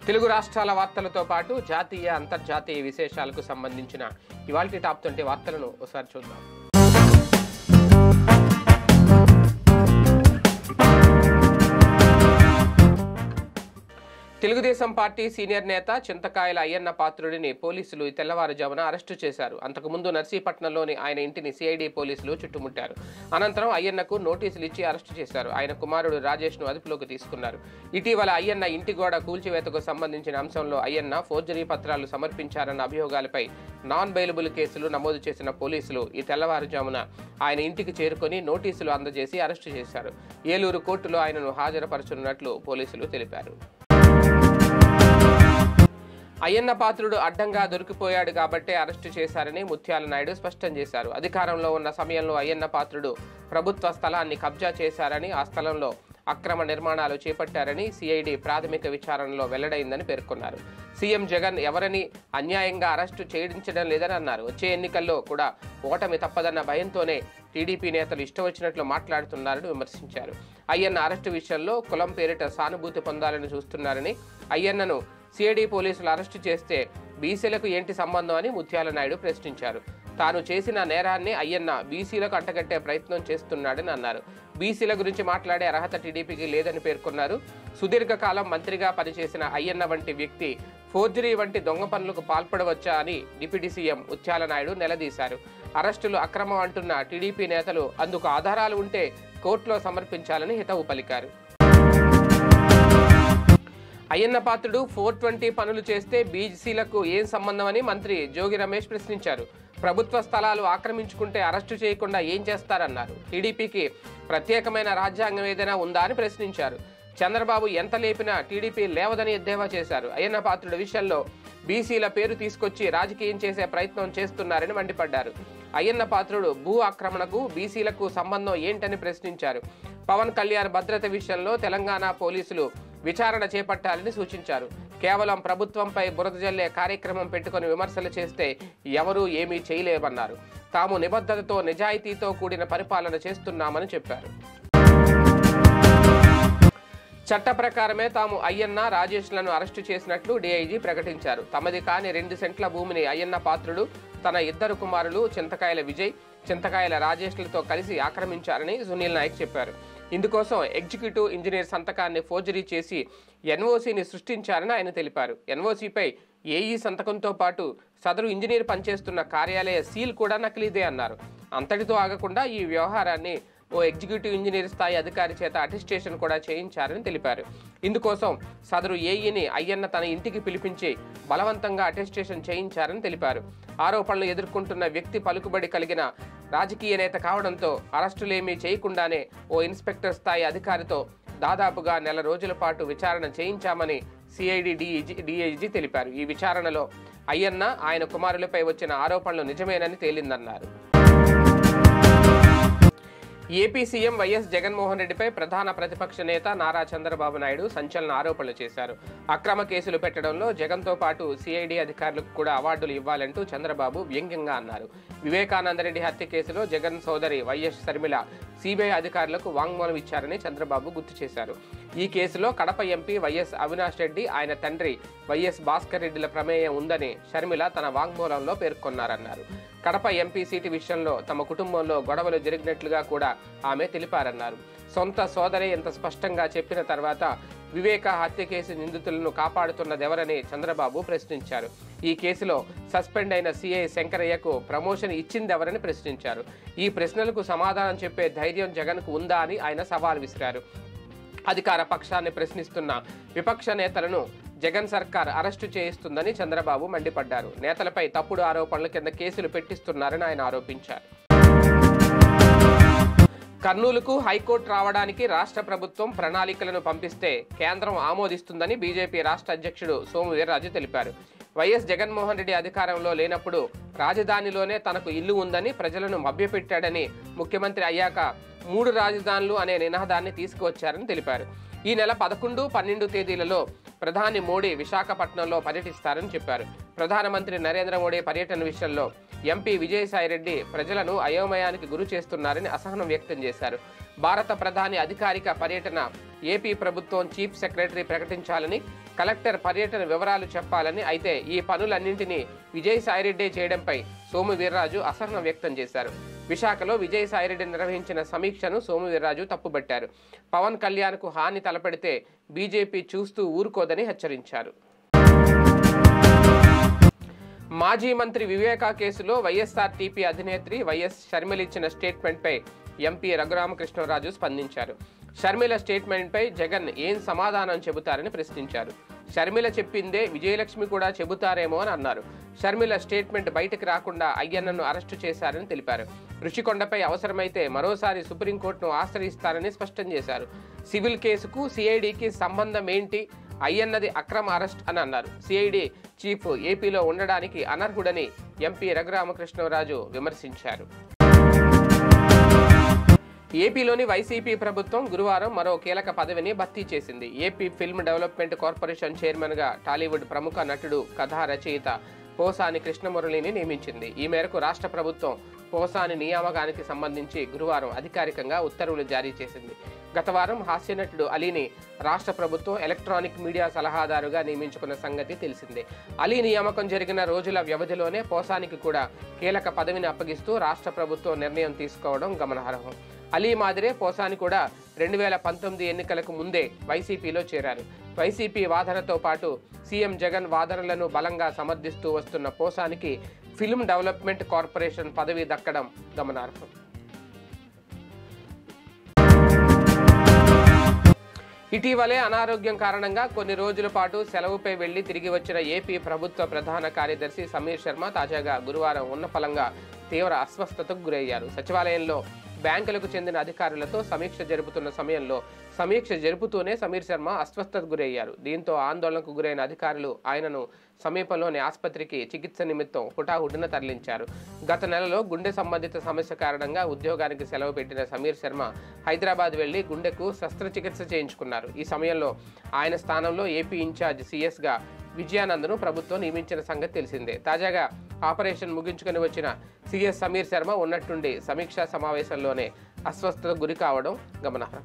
తెలుగు రాష్ట్రాల వార్తలతో పాటు జాతీయ అంతర్జాతీయ విశేషాలకు సంబంధించిన ఇవాల్టి టాప్ ట్వంటీ వార్తలను ఒకసారి చూద్దాం తెలుగుదేశం పార్టీ సీనియర్ నేత చింతకాయల అయ్యన్న పాత్రుడిని పోలీసులు ఈ తెల్లవారుజామున అరెస్టు చేశారు అంతకుముందు నర్సీపట్నంలోని ఆయన ఇంటిని సిఐడి పోలీసులు చుట్టుముట్టారు అనంతరం అయ్యన్నకు నోటీసులు ఇచ్చి అరెస్టు చేశారు ఆయన కుమారుడు రాజేష్ను అదుపులోకి తీసుకున్నారు ఇటీవల అయ్యన్న ఇంటి గోడ కూల్చివేతకు సంబంధించిన అంశంలో అయ్యన్న ఫోర్జరీ పత్రాలు సమర్పించారన్న అభియోగాలపై నాన్ బెయిలబుల్ కేసులు నమోదు చేసిన పోలీసులు ఈ తెల్లవారుజామున ఆయన ఇంటికి చేరుకొని నోటీసులు అందజేసి అరెస్టు చేశారు ఏలూరు కోర్టులో ఆయనను హాజరుపరచనున్నట్లు పోలీసులు తెలిపారు అయ్యన్న పాత్రుడు అడ్డంగా దొరికిపోయాడు కాబట్టే అరెస్టు చేశారని ముత్యాల నాయుడు స్పష్టం చేశారు అధికారంలో ఉన్న సమయంలో అయ్యన్న పాత్రుడు ప్రభుత్వ స్థలాన్ని కబ్జా చేశారని ఆ స్థలంలో అక్రమ నిర్మాణాలు చేపట్టారని సిఐడి ప్రాథమిక విచారణలో వెల్లడైందని పేర్కొన్నారు సీఎం జగన్ ఎవరని అన్యాయంగా అరెస్టు చేయించడం లేదని అన్నారు వచ్చే ఎన్నికల్లో కూడా ఓటమి తప్పదన్న భయంతోనే టీడీపీ నేతలు ఇష్టం వచ్చినట్లు మాట్లాడుతున్నారని విమర్శించారు అయ్యన్న అరెస్టు విషయంలో కులం పేరిట సానుభూతి పొందాలని చూస్తున్నారని అయ్యన్నను సిఐడి పోలీసులు అరెస్టు చేస్తే బీసీలకు ఏంటి సంబంధం అని ముత్యాల నాయుడు ప్రశ్నించారు తాను చేసిన నేరాన్ని అయ్యన్న బీసీలకు అంటగట్టే ప్రయత్నం చేస్తున్నాడని అన్నారు బీసీల గురించి మాట్లాడే అర్హత టీడీపీకి లేదని పేర్కొన్నారు సుదీర్ఘకాలం మంత్రిగా పనిచేసిన అయ్యన్న వంటి వ్యక్తి ఫోర్జరీ వంటి దొంగ పనులకు పాల్పడవచ్చా అని డిప్యూటీ సీఎం ముత్యాల నాయుడు నిలదీశారు అరెస్టులు అక్రమం అంటున్న టీడీపీ నేతలు అందుకు ఆధారాలు ఉంటే కోర్టులో సమర్పించాలని హితవు పలికారు అయ్యన్న పాత్రుడు ఫోర్ ట్వంటీ పనులు చేస్తే బీసీలకు ఏం సంబంధం అని మంత్రి జోగి రమేష్ ప్రశ్నించారు ప్రభుత్వ స్థలాలు ఆక్రమించుకుంటే అరెస్టు చేయకుండా ఏం చేస్తారన్నారు టీడీపీకి ప్రత్యేకమైన రాజ్యాంగం ఏదైనా ఉందా అని ప్రశ్నించారు చంద్రబాబు ఎంత లేపినా టీడీపీ లేవదని ఎద్దేవా చేశారు అయ్యన్న పాత్రుడి విషయంలో బీసీల పేరు తీసుకొచ్చి రాజకీయం చేసే ప్రయత్నం చేస్తున్నారని మండిపడ్డారు అయ్యన్న పాత్రుడు భూ ఆక్రమణకు బీసీలకు సంబంధం ఏంటని ప్రశ్నించారు పవన్ కళ్యాణ్ భద్రత విషయంలో తెలంగాణ పోలీసులు విచారణ చేపట్టాలని సూచించారు కేవలం ప్రభుత్వంపై బురద జల్లే కార్యక్రమం పెట్టుకొని విమర్శలు చేస్తే ఎవరూ ఏమీ చేయలేమన్నారు తాము నిబద్ధతతో నిజాయితీతో కూడిన పరిపాలన చేస్తున్నామని చెప్పారు చట్ట ప్రకారమే తాము అయ్యన్న రాజేష్లను అరెస్టు చేసినట్లు డీఐజీ ప్రకటించారు తమది కాని రెండు సెంట్ల భూమిని అయ్యన్న పాత్రుడు తన ఇద్దరు కుమారులు చింతకాయల విజయ్ చింతకాయల రాజేష్లతో కలిసి ఆక్రమించారని సునీల్ నాయక్ చెప్పారు ఇందుకోసం ఎగ్జిక్యూటివ్ ఇంజనీర్ సంతకాన్ని ఫోర్జరీ చేసి ఎన్ఓసిని సృష్టించారని ఆయన తెలిపారు ఎన్ఓసిపై ఏఈ సంతకంతో పాటు సదరు ఇంజనీర్ పనిచేస్తున్న కార్యాలయ సీల్ కూడా నకిలీదే అన్నారు అంతటితో ఆగకుండా ఈ వ్యవహారాన్ని ఓ ఎగ్జిక్యూటివ్ ఇంజనీర్ స్థాయి అధికారి చేత అటెస్టేషన్ కూడా చేయించారని తెలిపారు ఇందుకోసం సదరు ఏఈని అయ్యన్న తన ఇంటికి పిలిపించి బలవంతంగా అటెస్టేషన్ చేయించారని తెలిపారు ఆరోపణలు ఎదుర్కొంటున్న వ్యక్తి పలుకుబడి కలిగిన రాజకీయ నేత కావడంతో అరెస్టులేమీ చేయకుండానే ఓ ఇన్స్పెక్టర్ స్థాయి అధికారితో దాదాపుగా నెల రోజుల పాటు విచారణ చేయించామని సిఐడి డిఈజీ డిఐజీ తెలిపారు ఈ విచారణలో అయ్యన్న ఆయన కుమారులపై వచ్చిన ఆరోపణలు నిజమేనని తేలిందన్నారు ఏపీ సీఎం వైఎస్ జగన్మోహన్ రెడ్డిపై ప్రధాన ప్రతిపక్ష నేత నారా చంద్రబాబు నాయుడు సంచలన ఆరోపణలు చేశారు అక్రమ కేసులు పెట్టడంలో జగన్తో పాటు సిఐడి అధికారులకు కూడా అవార్డులు ఇవ్వాలంటూ చంద్రబాబు వ్యంగ్యంగా అన్నారు వివేకానందరెడ్డి హత్య కేసులో జగన్ సోదరి వైఎస్ శర్మిల సిబిఐ అధికారులకు వాంగ్మూలం ఇచ్చారని చంద్రబాబు గుర్తు చేశారు ఈ కేసులో కడప ఎంపీ వైఎస్ అవినాష్ రెడ్డి ఆయన తండ్రి వైఎస్ భాస్కర్ రెడ్డిల ప్రమేయం ఉందని షర్మిల తన వాంగ్మూలంలో పేర్కొన్నారన్నారు కడప ఎంపీ సీటు విషయంలో తమ కుటుంబంలో గొడవలు జరిగినట్లుగా కూడా ఆమె తెలిపారన్నారు సొంత సోదరే ఇంత స్పష్టంగా చెప్పిన తర్వాత వివేక హత్య కేసు నిందితులను కాపాడుతున్నదెవరని చంద్రబాబు ప్రశ్నించారు ఈ కేసులో సస్పెండ్ అయిన సీఐ శంకరయ్యకు ప్రమోషన్ ఇచ్చిందెవరని ప్రశ్నించారు ఈ ప్రశ్నలకు సమాధానం చెప్పే ధైర్యం జగన్కు ఉందా అని ఆయన సవాల్ విసిరారు అధికార పక్షాన్ని ప్రశ్నిస్తున్న విపక్ష నేతలను జగన్ సర్కార్ అరెస్టు చేయిస్తుందని చంద్రబాబు మండిపడ్డారు నేతలపై తప్పుడు ఆరోపణల కింద కేసులు పెట్టిస్తున్నారని ఆయన ఆరోపించారు కర్నూలుకు హైకోర్టు రావడానికి రాష్ట్ర ప్రభుత్వం ప్రణాళికలను పంపిస్తే కేంద్రం ఆమోదిస్తుందని బీజేపీ రాష్ట్ర అధ్యక్షుడు సోము వీర్రాజు తెలిపారు వైఎస్ జగన్మోహన్ రెడ్డి అధికారంలో లేనప్పుడు రాజధానిలోనే తనకు ఇల్లు ఉందని ప్రజలను మభ్యపెట్టాడని ముఖ్యమంత్రి అయ్యాక మూడు రాజధానులు అనే నినాదాన్ని తీసుకువచ్చారని తెలిపారు ఈ నెల పదకొండు పన్నెండు తేదీలలో ప్రధాని మోడీ విశాఖపట్నంలో పర్యటిస్తారని చెప్పారు ప్రధానమంత్రి నరేంద్ర మోడీ పర్యటన విషయంలో ఎంపీ విజయసాయిరెడ్డి ప్రజలను అయోమయానికి గురి చేస్తున్నారని అసహనం వ్యక్తం చేశారు భారత ప్రధాని అధికారిక పర్యటన ఏపీ ప్రభుత్వం చీఫ్ సెక్రటరీ ప్రకటించాలని కలెక్టర్ పర్యటన వివరాలు చెప్పాలని అయితే ఈ పనులన్నింటినీ విజయసాయిరెడ్డి చేయడంపై సోము వీర్రాజు అసహనం వ్యక్తం చేశారు విశాఖలో విజయసాయిరెడ్డి నిర్వహించిన సమీక్షను సోము వీర్రాజు తప్పుబట్టారు పవన్ కళ్యాణ్కు హాని తలపెడితే బీజేపీ చూస్తూ ఊరుకోదని హెచ్చరించారు మాజీ మంత్రి వివేకా కేసులో వైఎస్ఆర్టీపీ అధినేత్రి వైఎస్ షర్మిల ఇచ్చిన స్టేట్మెంట్పై ఎంపీ రఘురామకృష్ణరాజు స్పందించారు షర్మిల స్టేట్మెంట్పై జగన్ ఏం సమాధానం చెబుతారని ప్రశ్నించారు షర్మిల చెప్పిందే విజయలక్ష్మి కూడా చెబుతారేమో అని అన్నారు షర్మిల స్టేట్మెంట్ బయటకు రాకుండా అయ్యన్నను అరెస్టు చేశారని తెలిపారు రుషికొండపై అవసరమైతే మరోసారి సుప్రీంకోర్టును ఆశ్రయిస్తారని స్పష్టం చేశారు సివిల్ కేసుకు సిఐడికి సంబంధం ఏంటి అయ్యన్నది అక్రమ అరెస్ట్ అని అన్నారు సిఐడి చీఫ్ ఏపీలో ఉండడానికి అనర్హుడని ఎంపీ రఘురామకృష్ణరాజు విమర్శించారు ఏపీలోని వైసీపీ ప్రభుత్వం గురువారం మరో కీలక పదవిని భర్తీ చేసింది ఏపీ ఫిల్మ్ డెవలప్మెంట్ కార్పొరేషన్ చైర్మన్గా టాలీవుడ్ ప్రముఖ నటుడు కథా రచయిత పోసాని కృష్ణమురళిని నియమించింది ఈ మేరకు రాష్ట్ర ప్రభుత్వం పోసాని నియామకానికి సంబంధించి గురువారం అధికారికంగా ఉత్తర్వులు జారీ చేసింది గత వారం హాస్యనటుడు అలీని రాష్ట్ర ప్రభుత్వం ఎలక్ట్రానిక్ మీడియా సలహాదారుగా నియమించుకున్న సంగతి తెలిసిందే అలీ నియామకం జరిగిన రోజుల వ్యవధిలోనే పోసానికి కూడా కీలక పదవిని అప్పగిస్తూ రాష్ట్ర ప్రభుత్వం నిర్ణయం తీసుకోవడం గమనార్హం అలీ మాదిరే పోసాని కూడా రెండు వేల పంతొమ్మిది ఎన్నికలకు ముందే వైసీపీలో చేరారు వైసీపీ వాదనతో పాటు సీఎం జగన్ వాదనలను బలంగా సమర్థిస్తూ వస్తున్న పోసానికి ఫిల్మ్ డెవలప్మెంట్ కార్పొరేషన్ పదవి దక్కడం గమనార్హం ఇటీవలే అనారోగ్యం కారణంగా కొన్ని రోజుల పాటు సెలవుపై వెళ్లి తిరిగి వచ్చిన ఏపీ ప్రభుత్వ ప్రధాన కార్యదర్శి సమీర్ శర్మ తాజాగా గురువారం ఉన్నఫలంగా తీవ్ర అస్వస్థతకు గురయ్యారు సచివాలయంలో బ్యాంకులకు చెందిన అధికారులతో సమీక్ష జరుపుతున్న సమయంలో సమీక్ష జరుపుతూనే సమీర్ శర్మ అస్వస్థతకు గురయ్యారు దీంతో ఆందోళనకు గురైన అధికారులు ఆయనను సమీపంలోని ఆసుపత్రికి చికిత్స నిమిత్తం హుటాహుటిన తరలించారు గత నెలలో గుండె సంబంధిత సమస్య కారణంగా ఉద్యోగానికి సెలవు పెట్టిన సమీర్ శర్మ హైదరాబాద్ వెళ్లి గుండెకు శస్త్రచికిత్స చేయించుకున్నారు ఈ సమయంలో ఆయన స్థానంలో ఏపీ ఇన్ఛార్జ్ సీఎస్గా విజయానందను ప్రభుత్వం నియమించిన సంగతి తెలిసిందే తాజాగా ఆపరేషన్ ముగించుకొని వచ్చిన సీఎస్ సమీర్ శర్మ ఉన్నట్టుండి సమీక్షా సమావేశంలోనే అస్వస్థతకు గురి కావడం గమనార్హం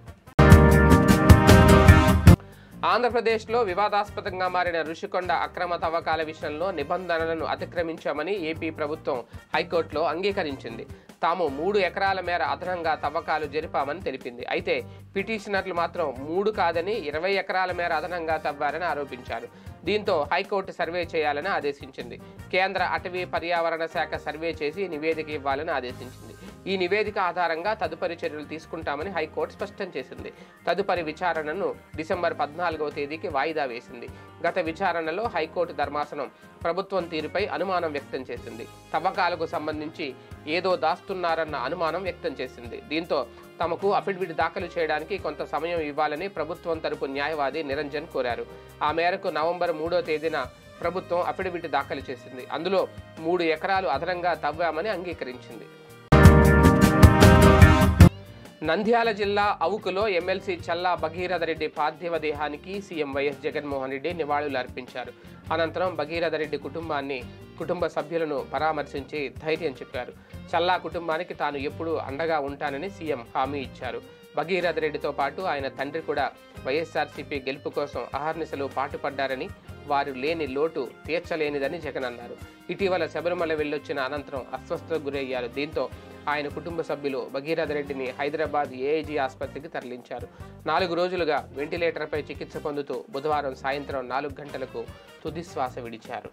ఆంధ్రప్రదేశ్లో వివాదాస్పదంగా మారిన రుషికొండ అక్రమ తవ్వకాల విషయంలో నిబంధనలను అతిక్రమించామని ఏపీ ప్రభుత్వం హైకోర్టులో అంగీకరించింది తాము మూడు ఎకరాల మేర అదనంగా తవ్వకాలు జరిపామని తెలిపింది అయితే పిటిషనర్లు మాత్రం మూడు కాదని ఇరవై ఎకరాల మేర అదనంగా తవ్వారని ఆరోపించారు దీంతో హైకోర్టు సర్వే చేయాలని ఆదేశించింది కేంద్ర అటవీ పర్యావరణ శాఖ సర్వే చేసి నివేదిక ఇవ్వాలని ఆదేశించింది ఈ నివేదిక ఆధారంగా తదుపరి చర్యలు తీసుకుంటామని హైకోర్టు స్పష్టం చేసింది తదుపరి విచారణను డిసెంబర్ పద్నాలుగవ తేదీకి వాయిదా వేసింది గత విచారణలో హైకోర్టు ధర్మాసనం ప్రభుత్వం తీరుపై అనుమానం వ్యక్తం చేసింది తవ్వకాలకు సంబంధించి ఏదో దాస్తున్నారన్న అనుమానం వ్యక్తం చేసింది దీంతో తమకు అఫిడవిట్ దాఖలు చేయడానికి కొంత సమయం ఇవ్వాలని ప్రభుత్వం తరపు న్యాయవాది నిరంజన్ కోరారు ఆ మేరకు నవంబర్ మూడో తేదీన ప్రభుత్వం అఫిడవిట్ దాఖలు చేసింది అందులో మూడు ఎకరాలు అదనంగా తవ్వామని అంగీకరించింది నంద్యాల జిల్లా అవుకులో ఎమ్మెల్సీ చల్లా భగీరథ రెడ్డి పార్థివ దేహానికి సీఎం వైఎస్ జగన్మోహన్ రెడ్డి నివాళులు అర్పించారు అనంతరం భగీరథ రెడ్డి కుటుంబాన్ని కుటుంబ సభ్యులను పరామర్శించి ధైర్యం చెప్పారు చల్లా కుటుంబానికి తాను ఎప్పుడూ అండగా ఉంటానని సీఎం హామీ ఇచ్చారు భగీరథ రెడ్డితో పాటు ఆయన తండ్రి కూడా వైఎస్ఆర్సీపీ గెలుపు కోసం అహర్నిశలు పాటుపడ్డారని వారు లేని లోటు తీర్చలేనిదని జగన్ అన్నారు ఇటీవల శబరిమల వెళ్ళొచ్చిన అనంతరం అస్వస్థతకు గురయ్యారు దీంతో ఆయన కుటుంబ సభ్యులు భగీరథ రెడ్డిని హైదరాబాద్ ఏఐజీ ఆసుపత్రికి తరలించారు నాలుగు రోజులుగా వెంటిలేటర్పై చికిత్స పొందుతూ బుధవారం సాయంత్రం నాలుగు గంటలకు తుదిశ్వాస విడిచారు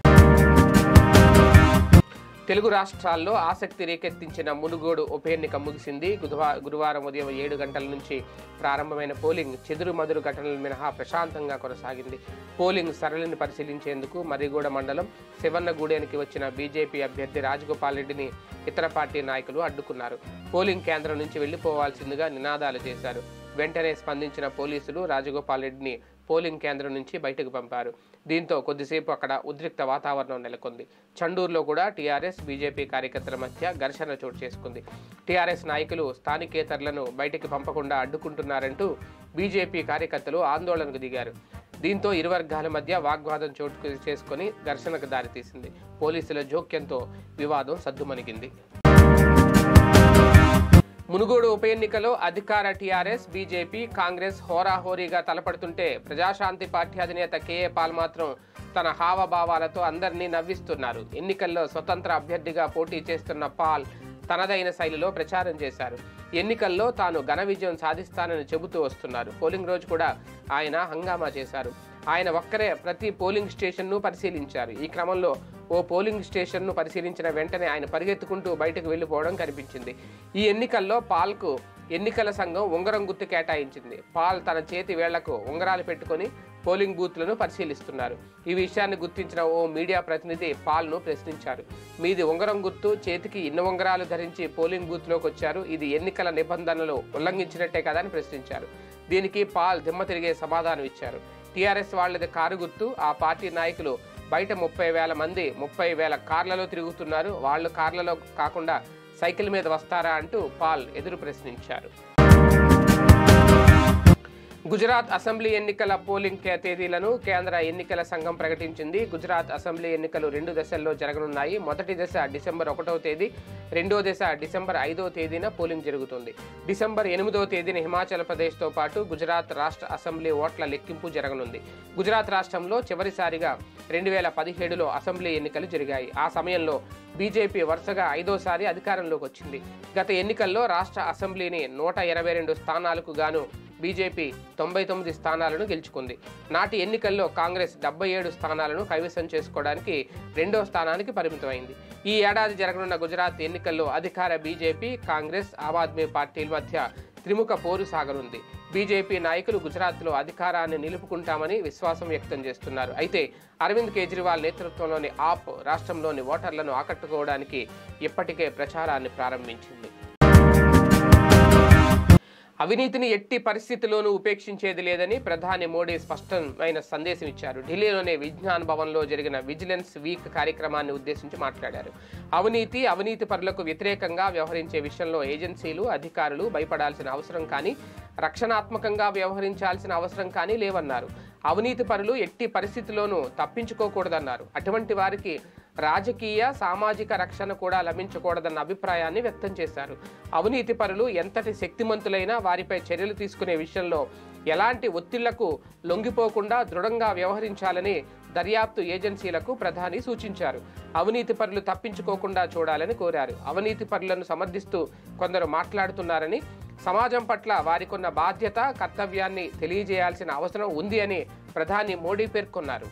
తెలుగు రాష్ట్రాల్లో ఆసక్తి రేకెత్తించిన మునుగోడు ఉప ఎన్నిక ముగిసింది గురువా- గురువారం ఉదయం ఏడు గంటల నుంచి ప్రారంభమైన పోలింగ్ చెదురు మదురు ఘటనలు మినహా ప్రశాంతంగా కొనసాగింది పోలింగ్ సరళిని పరిశీలించేందుకు మర్రిగూడ మండలం శివన్నగూడెనికి వచ్చిన బీజేపీ అభ్యర్థి రాజగోపాల్ రెడ్డిని ఇతర పార్టీ నాయకులు అడ్డుకున్నారు పోలింగ్ కేంద్రం నుంచి వెళ్లిపోవాల్సిందిగా నినాదాలు చేశారు వెంటనే స్పందించిన పోలీసులు రాజగోపాల్ రెడ్డిని పోలింగ్ కేంద్రం నుంచి బయటకు పంపారు దీంతో కొద్దిసేపు అక్కడ ఉద్రిక్త వాతావరణం నెలకొంది చండూరులో కూడా టీఆర్ఎస్ బీజేపీ కార్యకర్తల మధ్య ఘర్షణ చోటు చేసుకుంది టీఆర్ఎస్ నాయకులు స్థానికేతరులను బయటికి పంపకుండా అడ్డుకుంటున్నారంటూ బీజేపీ కార్యకర్తలు ఆందోళనకు దిగారు దీంతో ఇరు వర్గాల మధ్య వాగ్వాదం చోటు చేసుకుని ఘర్షణకు దారితీసింది పోలీసుల జోక్యంతో వివాదం సద్దుమణిగింది మునుగోడు ఉప ఎన్నికలో అధికార టీఆర్ఎస్ బీజేపీ కాంగ్రెస్ హోరాహోరీగా తలపడుతుంటే ప్రజాశాంతి పార్టీ అధినేత కేఏ పాల్ మాత్రం తన హావభావాలతో అందరినీ నవ్విస్తున్నారు ఎన్నికల్లో స్వతంత్ర అభ్యర్థిగా పోటీ చేస్తున్న పాల్ తనదైన శైలిలో ప్రచారం చేశారు ఎన్నికల్లో తాను ఘన విజయం సాధిస్తానని చెబుతూ వస్తున్నారు పోలింగ్ రోజు కూడా ఆయన హంగామా చేశారు ఆయన ఒక్కరే ప్రతి పోలింగ్ స్టేషన్ను పరిశీలించారు ఈ క్రమంలో ఓ పోలింగ్ స్టేషన్ను పరిశీలించిన వెంటనే ఆయన పరిగెత్తుకుంటూ బయటకు వెళ్లిపోవడం కనిపించింది ఈ ఎన్నికల్లో పాల్కు ఎన్నికల సంఘం ఉంగరం గుర్తు కేటాయించింది పాల్ తన చేతి వేళ్లకు ఉంగరాలు పెట్టుకొని పోలింగ్ బూత్లను పరిశీలిస్తున్నారు ఈ విషయాన్ని గుర్తించిన ఓ మీడియా ప్రతినిధి పాల్ను ప్రశ్నించారు మీది ఉంగరం గుర్తు చేతికి ఇన్ని ఉంగరాలు ధరించి పోలింగ్ బూత్లోకి వచ్చారు ఇది ఎన్నికల నిబంధనలు ఉల్లంఘించినట్టే కదా అని ప్రశ్నించారు దీనికి పాల్ దిమ్మ తిరిగే సమాధానం ఇచ్చారు టీఆర్ఎస్ వాళ్ళది కారు గుర్తు ఆ పార్టీ నాయకులు బయట ముప్పై వేల మంది ముప్పై వేల కార్లలో తిరుగుతున్నారు వాళ్ళు కార్లలో కాకుండా సైకిల్ మీద వస్తారా అంటూ పాల్ ఎదురు ప్రశ్నించారు గుజరాత్ అసెంబ్లీ ఎన్నికల పోలింగ్ కే- తేదీలను కేంద్ర ఎన్నికల సంఘం ప్రకటించింది గుజరాత్ అసెంబ్లీ ఎన్నికలు రెండు దశల్లో జరగనున్నాయి మొదటి దశ డిసెంబర్ ఒకటవ తేదీ రెండో దశ డిసెంబర్ ఐదవ తేదీన పోలింగ్ జరుగుతుంది డిసెంబర్ ఎనిమిదవ తేదీన హిమాచల్ ప్రదేశ్తో పాటు గుజరాత్ రాష్ట్ర అసెంబ్లీ ఓట్ల లెక్కింపు జరగనుంది గుజరాత్ రాష్ట్రంలో చివరిసారిగా రెండు వేల పదిహేడులో అసెంబ్లీ ఎన్నికలు జరిగాయి ఆ సమయంలో బీజేపీ వరుసగా ఐదోసారి అధికారంలోకి వచ్చింది గత ఎన్నికల్లో రాష్ట్ర అసెంబ్లీని నూట ఇరవై రెండు స్థానాలకు గాను బీజేపీ తొంభై తొమ్మిది స్థానాలను గెలుచుకుంది నాటి ఎన్నికల్లో కాంగ్రెస్ డెబ్బై ఏడు స్థానాలను కైవసం చేసుకోవడానికి రెండో స్థానానికి పరిమితమైంది ఈ ఏడాది జరగనున్న గుజరాత్ ఎన్నికల్లో అధికార బీజేపీ కాంగ్రెస్ ఆమ్ ఆద్మీ పార్టీల మధ్య త్రిముఖ పోరు సాగనుంది బీజేపీ నాయకులు గుజరాత్లో అధికారాన్ని నిలుపుకుంటామని విశ్వాసం వ్యక్తం చేస్తున్నారు అయితే అరవింద్ కేజ్రీవాల్ నేతృత్వంలోని ఆప్ రాష్ట్రంలోని ఓటర్లను ఆకట్టుకోవడానికి ఇప్పటికే ప్రచారాన్ని ప్రారంభించింది అవినీతిని ఎట్టి పరిస్థితిలోనూ ఉపేక్షించేది లేదని ప్రధాని మోడీ స్పష్టమైన సందేశం ఇచ్చారు ఢిల్లీలోని విజ్ఞాన్ భవన్లో జరిగిన విజిలెన్స్ వీక్ కార్యక్రమాన్ని ఉద్దేశించి మాట్లాడారు అవినీతి అవినీతి పరులకు వ్యతిరేకంగా వ్యవహరించే విషయంలో ఏజెన్సీలు అధికారులు భయపడాల్సిన అవసరం కానీ రక్షణాత్మకంగా వ్యవహరించాల్సిన అవసరం కానీ లేవన్నారు అవినీతి పరులు ఎట్టి పరిస్థితిలోనూ తప్పించుకోకూడదన్నారు అటువంటి వారికి రాజకీయ సామాజిక రక్షణ కూడా లభించకూడదన్న అభిప్రాయాన్ని వ్యక్తం చేశారు అవినీతి పరులు ఎంతటి శక్తిమంతులైనా వారిపై చర్యలు తీసుకునే విషయంలో ఎలాంటి ఒత్తిళ్లకు లొంగిపోకుండా దృఢంగా వ్యవహరించాలని దర్యాప్తు ఏజెన్సీలకు ప్రధాని సూచించారు అవినీతి పరులు తప్పించుకోకుండా చూడాలని కోరారు అవినీతి పరులను సమర్థిస్తూ కొందరు మాట్లాడుతున్నారని సమాజం పట్ల వారికున్న బాధ్యత కర్తవ్యాన్ని తెలియజేయాల్సిన అవసరం ఉంది అని ప్రధాని మోడీ పేర్కొన్నారు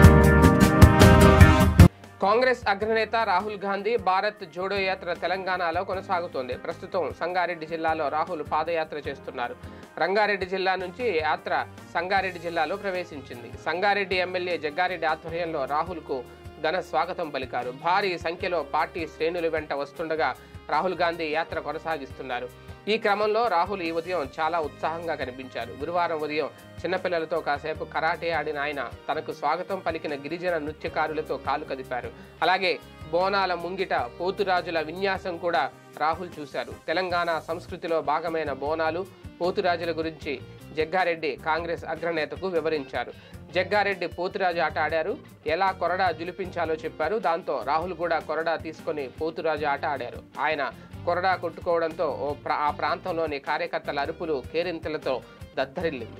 కాంగ్రెస్ అగ్రనేత రాహుల్ గాంధీ భారత్ జోడో యాత్ర తెలంగాణలో కొనసాగుతోంది ప్రస్తుతం సంగారెడ్డి జిల్లాలో రాహుల్ పాదయాత్ర చేస్తున్నారు రంగారెడ్డి జిల్లా నుంచి యాత్ర సంగారెడ్డి జిల్లాలో ప్రవేశించింది సంగారెడ్డి ఎమ్మెల్యే జగ్గారెడ్డి ఆధ్వర్యంలో రాహుల్కు ఘన స్వాగతం పలికారు భారీ సంఖ్యలో పార్టీ శ్రేణుల వెంట వస్తుండగా రాహుల్ గాంధీ యాత్ర కొనసాగిస్తున్నారు ఈ క్రమంలో రాహుల్ ఈ ఉదయం చాలా ఉత్సాహంగా కనిపించారు గురువారం ఉదయం చిన్నపిల్లలతో కాసేపు కరాటే ఆడిన ఆయన తనకు స్వాగతం పలికిన గిరిజన నృత్యకారులతో కాలు కదిపారు అలాగే బోనాల ముంగిట పోతురాజుల విన్యాసం కూడా రాహుల్ చూశారు తెలంగాణ సంస్కృతిలో భాగమైన బోనాలు పోతురాజుల గురించి జగ్గారెడ్డి కాంగ్రెస్ అగ్రనేతకు వివరించారు జగ్గారెడ్డి పోతురాజు ఆట ఆడారు ఎలా కొరడా జులిపించాలో చెప్పారు దాంతో రాహుల్ కూడా కొరడా తీసుకొని పోతురాజు ఆట ఆడారు ఆయన కొరడా కొట్టుకోవడంతో ఓ ప్రా- ఆ ప్రాంతంలోని కార్యకర్తల అరుపులు కేరింతలతో దద్దరిల్లింది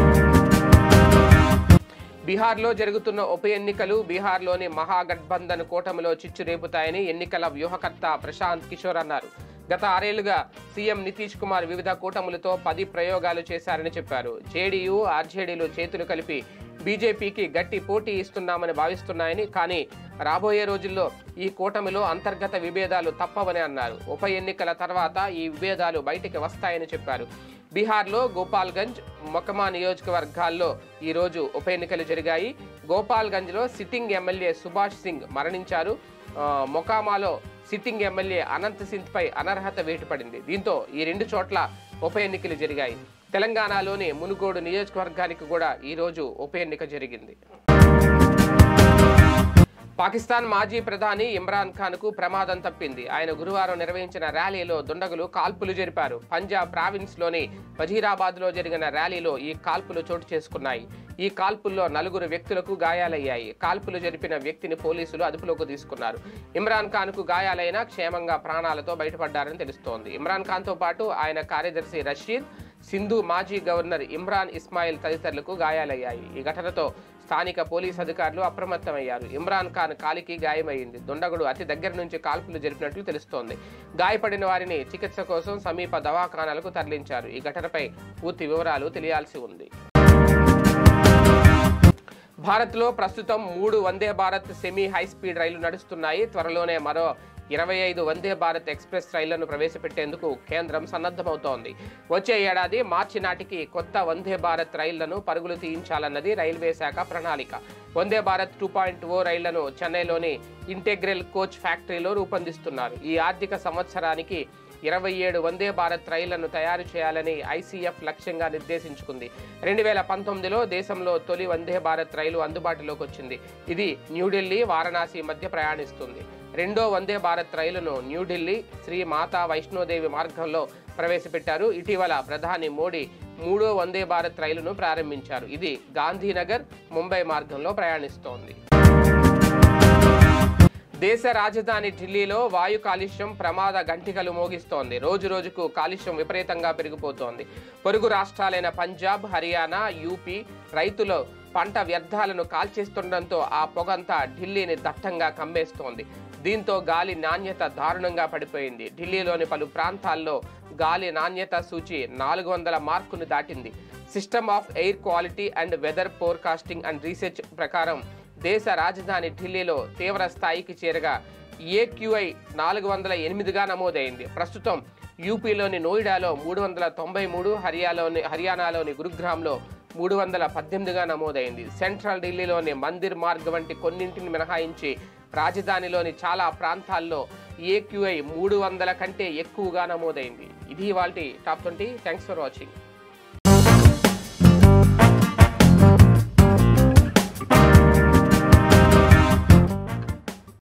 బీహార్లో జరుగుతున్న ఉప ఎన్నికలు బీహార్లోని మహాగఠబంధన్ కూటమిలో చిచ్చు రేపుతాయని ఎన్నికల వ్యూహకర్త ప్రశాంత్ కిషోర్ అన్నారు గత ఆరేళ్లుగా సీఎం నితీష్ కుమార్ వివిధ కూటములతో పది ప్రయోగాలు చేశారని చెప్పారు జేడీయూ ఆర్జేడీలు చేతులు కలిపి బీజేపీకి గట్టి పోటీ ఇస్తున్నామని భావిస్తున్నాయని కానీ రాబోయే రోజుల్లో ఈ కూటమిలో అంతర్గత విభేదాలు తప్పవని అన్నారు ఉప ఎన్నికల తర్వాత ఈ విభేదాలు బయటికి వస్తాయని చెప్పారు బీహార్లో గోపాల్గంజ్ మొకమా నియోజకవర్గాల్లో ఈ రోజు ఉప ఎన్నికలు జరిగాయి గోపాల్గంజ్లో సిట్టింగ్ ఎమ్మెల్యే సుభాష్ సింగ్ మరణించారు ఆ, మొకామాలో సిట్టింగ్ ఎమ్మెల్యే అనంత్ సింగ్ పై అనర్హత వేటుపడింది దీంతో ఈ రెండు చోట్ల ఉప ఎన్నికలు జరిగాయి తెలంగాణలోని మునుగోడు నియోజకవర్గానికి కూడా ఈ రోజు ఉప ఎన్నిక జరిగింది పాకిస్తాన్ మాజీ ప్రధాని ఇమ్రాన్ ఖాన్ కు ప్రమాదం తప్పింది ఆయన గురువారం నిర్వహించిన ర్యాలీలో దుండగులు కాల్పులు జరిపారు పంజాబ్ ప్రావిన్స్ లోని వజీరాబాద్ లో జరిగిన ర్యాలీలో ఈ కాల్పులు చోటు చేసుకున్నాయి ఈ కాల్పుల్లో నలుగురు వ్యక్తులకు గాయాలయ్యాయి కాల్పులు జరిపిన వ్యక్తిని పోలీసులు అదుపులోకి తీసుకున్నారు ఇమ్రాన్ ఖాన్ కు గాయాలైనా క్షేమంగా ప్రాణాలతో బయటపడ్డారని తెలుస్తోంది ఇమ్రాన్ ఖాన్ తో పాటు ఆయన కార్యదర్శి రషీద్ సింధు మాజీ గవర్నర్ ఇమ్రాన్ ఇస్మాయిల్ తదితరులకు గాయాలయ్యాయి ఈ ఘటనతో స్థానిక పోలీస్ అధికారులు అప్రమత్తమయ్యారు ఇమ్రాన్ ఖాన్ కాలికి గాయమైంది దుండగుడు అతి దగ్గర నుంచి కాల్పులు జరిపినట్లు తెలుస్తోంది గాయపడిన వారిని చికిత్స కోసం సమీప దవాఖానాలకు తరలించారు ఈ ఘటనపై పూర్తి వివరాలు తెలియాల్సి ఉంది భారత్లో ప్రస్తుతం మూడు Vande Bharat semi high speed రైళ్లు నడుస్తున్నాయి త్వరలోనే మరో ఇరవై ఐదు వందే భారత్ ఎక్స్ప్రెస్ రైళ్లను ప్రవేశపెట్టేందుకు కేంద్రం సన్నద్ధమవుతోంది వచ్చే ఏడాది మార్చి నాటికి కొత్త వందే భారత్ రైళ్లను పరుగులు తీయించాలన్నది రైల్వే శాఖ ప్రణాళిక Vande Bharat two point O రైళ్లను చెన్నైలోని ఇంటెగ్రల్ కోచ్ ఫ్యాక్టరీలో రూపొందిస్తున్నారు ఈ ఆర్థిక సంవత్సరానికి ఇరవై ఏడు వందే భారత్ రైళ్లను తయారు చేయాలని ఐసీఎఫ్ లక్ష్యంగా నిర్దేశించుకుంది రెండు వేల పంతొమ్మిదిలో దేశంలో తొలి వందే భారత్ రైలు అందుబాటులోకి వచ్చింది ఇది న్యూఢిల్లీ వారణాసి మధ్య ప్రయాణిస్తుంది రెండో వందే భారత్ రైలును న్యూఢిల్లీ శ్రీ మాతా వైష్ణోదేవి మార్గంలో ప్రవేశపెట్టారు ఇటీవల ప్రధాని మోడీ మూడో వందే భారత్ రైలును ప్రారంభించారు ఇది గాంధీనగర్ ముంబై మార్గంలో ప్రయాణిస్తోంది దేశ రాజధాని ఢిల్లీలో వాయు కాలుష్యం ప్రమాద గంటికలు మోగిస్తోంది రోజు రోజుకు కాలుష్యం విపరీతంగా పెరిగిపోతోంది పొరుగు రాష్ట్రాలైన పంజాబ్ హర్యానా యూపీ రైతులు పంట వ్యర్థాలను కాల్చేస్తుండటంతో ఆ పొగంతా ఢిల్లీని దట్టంగా కమ్మేస్తోంది దీంతో గాలి నాణ్యత దారుణంగా పడిపోయింది ఢిల్లీలోని పలు ప్రాంతాల్లో గాలి నాణ్యత సూచి నాలుగు వందల మార్కును దాటింది system of air quality and weather forecasting and research ప్రకారం దేశ రాజధాని ఢిల్లీలో తీవ్ర స్థాయికి చేరగా ఏక్యూఐ నాలుగు వందల ఎనిమిదిగా నమోదైంది ప్రస్తుతం యూపీలోని నోయిడాలో మూడు వందల తొంభై మూడు హర్యాలోని హర్యానాలోని గురుగ్రామ్లో మూడు వందల పద్దెనిమిదిగా నమోదైంది సెంట్రల్ ఢిల్లీలోని మందిర్ మార్గ్ వంటి కొన్నింటిని మినహాయించి రాజధానిలోని చాలా ప్రాంతాల్లో ఏక్యూఐ మూడు వందల కంటే ఎక్కువగా నమోదైంది ఇది వాళ్ళ top twenty thanks for watching